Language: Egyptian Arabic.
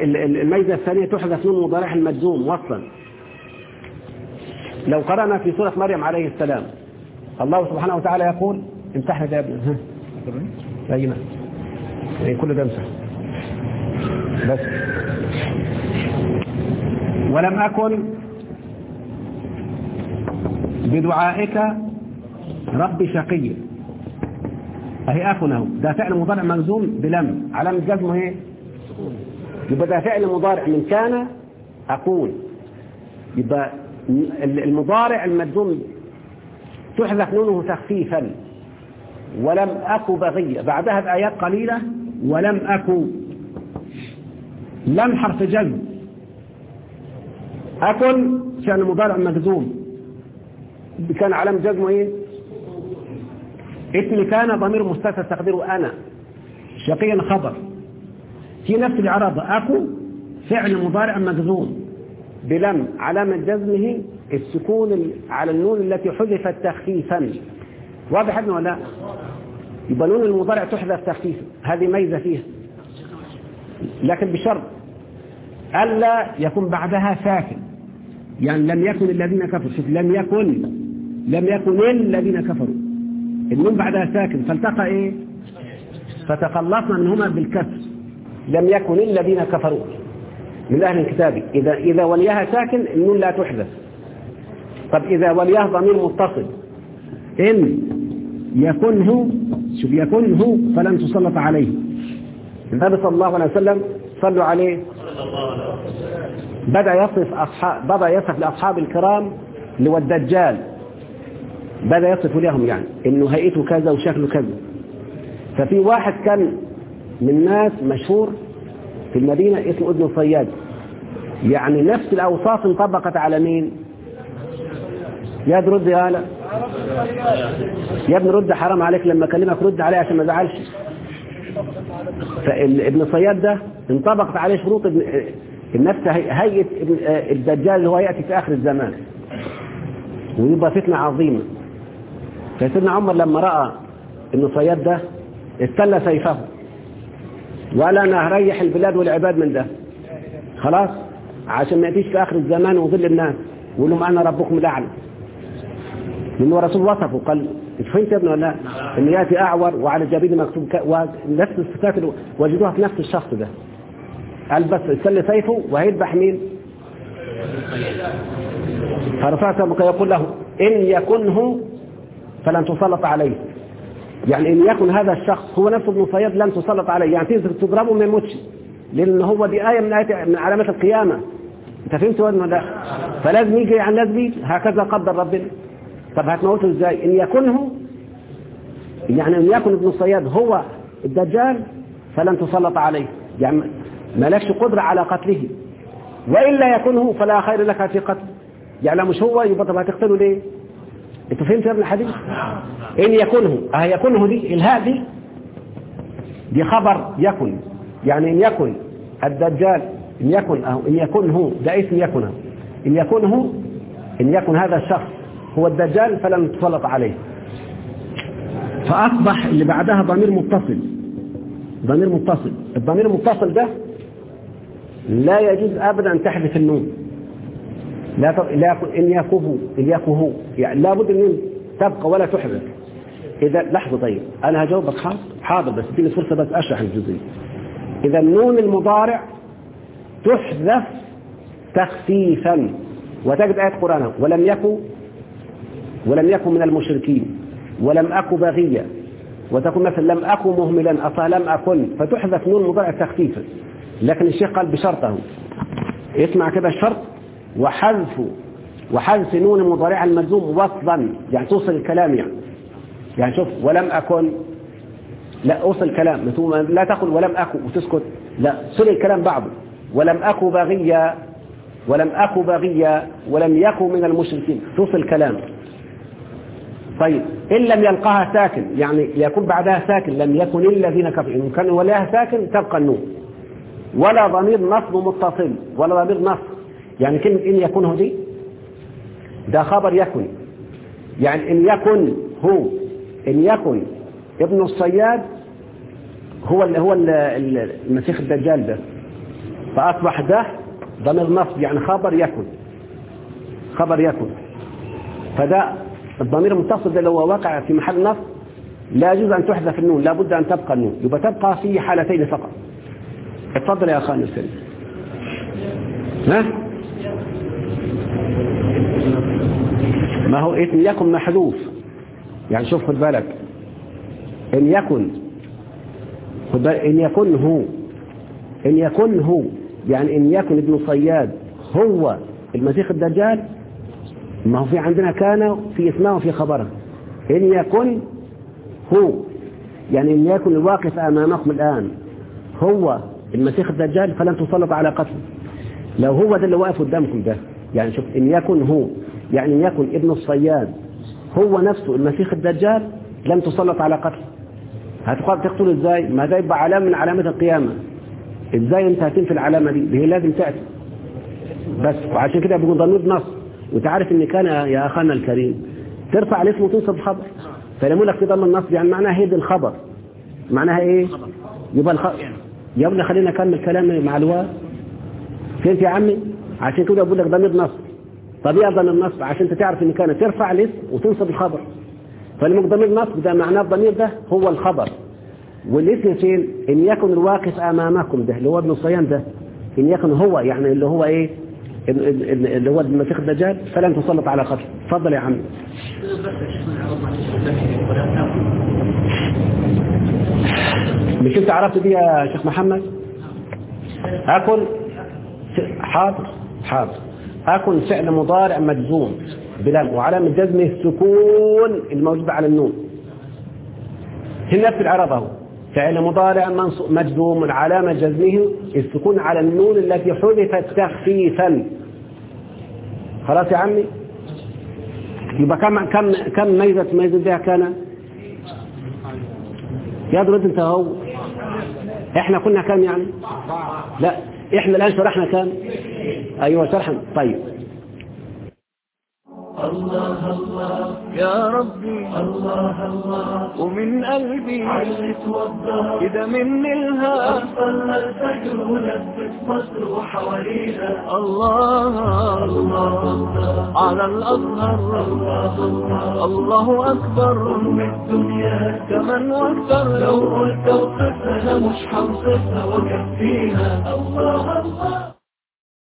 ال- ال- الميزة الثانية تحذف نون مضارع المجزوم وصلا لو قرأنا في سورة مريم عليه السلام الله سبحانه وتعالى يقول امسح ده يا ابني ها أي نعم إيه، كل ده امسح بس ولم أكن بدعائك ربي شقيا أهي أكن أهو ده فعل مضارع مجزوم بلم علامة جزمه ايه يبقى ده فعل مضارع من كان أكون يبقى المضارع المجزوم تحذف نونه تخفيفا ولم أكو بغية بعدها بآيات قليلة ولم أكو لم حرف جزم أكن فعل مضارع مجزوم كان علم جزمه ايه اسم كان ضمير مستتر تقديره أنا شقيا خبر في نفس الإعراب أكو فعل مضارع مجزوم بلم علامة جزمه السكون على النون التي حذفت تخفيفا واضح ابنه ولا لا يبقى نون المضارع تحذف تخفيفا هذه ميزة فيها لكن بشرط ألا يكون بعدها ساكن يعني لم يكن الذين كفروا شوف لم يكن لم يكن الذين كفروا النون بعدها ساكن فالتقى ايه فتخلصنا منهما بالكسر لم يكن الذين كفروا من أهل الكتاب إذا, إذا وليها ساكن النون لا تحذف طب إذا وليها ضمير متصل إن يكنه شوف يكنه فلن تسلط عليه النبي صلى الله عليه وسلم صلوا عليه بدأ يصف أصحاب بدأ يصف لأصحاب الكرام اللي هو الدجال بدأ يصف لهم يعني إنه هيئته كذا وشكله كذا ففي واحد كان من الناس مشهور في المدينة اسمه ابن صياد يعني نفس الأوصاف انطبقت على مين يا رد يا هلا يا ابن رد حرام عليك لما اكلمك رد عليه عشان ما زعلش فابن صياد ده انطبقت عليه شروط ابن النفس هيئة الدجال اللي هو يأتي في آخر الزمان ويبقى فتنة عظيمة فسيدنا عمر لما رأى ابن صياد ده استلى سيفه وقال انا هريح البلاد والعباد من ده خلاص عشان ما يأتيش في آخر الزمان وظل الناس ويقول لهم أنا ربكم الأعلى لأنه الرسول وصفه قال فهمت يا ابن ولا ان ياتي اعور وعلى جبينه مكتوب ك... ونفس الصفات وجدوها في نفس الشخص ده قال بس يسلي سيفه وهيذبح مين فرفع سبك يقول له ان يكنه فلن تسلط عليه يعني ان يكن هذا الشخص هو نفسه ابن صياد لن تسلط عليه يعني تنزل تضربه ما يموتش لان هو دي ايه من آيات من علامات القيامه انت فهمت ولا ده فلازم يجي عن لازم يجي هكذا قدر ربنا طب هتموته ازاي ان يكنه يعني ان يكن ابن الصياد هو الدجال فلن تسلط عليه يعني مالكش قدرة على قتله وإلا يكنه فلا خير لك في قتله يعني مش هو يبقى طب هتقتله ليه انت فهمت يا ابن الحديث ان يكنه اه يكنه دي الهاء دي دي خبر يكن يعني ان يكن الدجال ان يكن أو ان يكنه ده اسم يكنه ان يكنه ان يكن هذا الشخص هو الدجال فلن تسلط عليه فأصبح اللي بعدها ضمير متصل ضمير متصل الضمير المتصل ده لا يجوز أبدا أن تحذف النون لا ت... لا إن يكوه إن يكوه يعني لابد أن تبقى ولا تحذف إذا لحظة طيب أنا هجاوبك حاضر حاضر بس اديني فرصة بس أشرح الجزئية إذا النون المضارع تحذف تخفيفا وتجد آية قرآن ولم يكن ولم يكن من المشركين ولم أكن بغيا وتكون مثلا لم أكن مهملا أصلا لم أكن فتحذف نون مضارع تخفيفا لكن الشيخ قال بشرطه اسمع كده الشرط وحذف وحذف نون مضارع الملزوم وصلا يعني توصل الكلام يعني يعني شوف ولم أكن لا أوصل الكلام لا تقل ولم أكن وتسكت لا صل الكلام بعضه ولم أكن بغيا ولم أكن بغيا ولم يكن من المشركين توصل الكلام طيب إن لم يلقاها ساكن يعني يكون بعدها ساكن لم يكن الذين كفروا إن كان وليها ساكن تبقى النون ولا ضمير نصب متصل ولا ضمير نصب يعني كلمة إن يكونه دي ده خبر يكن يعني إن يكن هو إن يكن ابن الصياد هو اللي هو المسيح الدجال ده فأصبح ده ضمير نصب يعني خبر يكن خبر يكن فده الضمير المتصل ده اللي هو واقع في محل نصب لا يجوز أن تحذف النون لا بد أن تبقى النون يبقى تبقى في حالتين فقط اتفضل يا أخواني الكريم ها ما هو إن يكن محذوف يعني شوف خد بالك إن يكن خد بالك إن يكن هو إن يكن هو يعني إن يكن ابن صياد هو المسيح الدجال ما هو في عندنا كان في اسمه وفي خبره إن يكن هو يعني إن يكن الواقف أمامكم الآن هو المسيح الدجال فلن تسلط على قتله لو هو ده اللي واقف قدامكم ده يعني شوف إن يكن هو يعني إن يكن ابن الصياد هو نفسه المسيح الدجال لم تسلط على قتله هتقعد تقتله ازاي ما ده يبقى علامة من علامات القيامة ازاي انت هتنفي العلامة دي هي لازم تأتي بس وعشان كده بيقول ضمير نص وانت عارف ان كان يا اخانا الكريم ترفع الاسم وتنصب الخبر فلما لك في ضمن النص يعني معناها هي دي الخبر معناها ايه يبقى الخبر يا ابني خلينا نكمل كلامي مع الواو فهمت يا عمي عشان كده بقول لك ضمير نصب طبيعة ضمير نصب عشان انت تعرف ان كانت ترفع الاسم وتنصب الخبر فلما ضمير نصب ده معناه الضمير ده هو الخبر والاسم فين ان يكن الواقف امامكم ده اللي هو ابن الصيام ده ان يكن هو يعني اللي هو ايه اللي هو المسيح الدجال فلن تسلط على قتل تفضل يا عم مش انت عرفت دي يا شيخ محمد اكل حاضر حاضر اكن فعل مضارع مجزوم بلام وعلامة جزمه السكون الموجود على النون هنا في العرب اهو فعل مضارع مجزوم علامة جزمه السكون على النون التي حذفت تخفيفا خلاص يا عمي يبقى كم كم كم ميزة ميزة بها كان يا درد انت هو احنا كنا كم يعني لا احنا الان شرحنا كم ايوه شرحنا طيب الله الله يا ربي الله الله ومن قلبي علت وضح إذا مني الهام صلى الفجر ولفت مصر وحواليها الله الله على الأزهر الله الله الله أكبر أم الدنيا كمن واكثر لو قلت اوصفها مش حوصفها وكفيها الله الله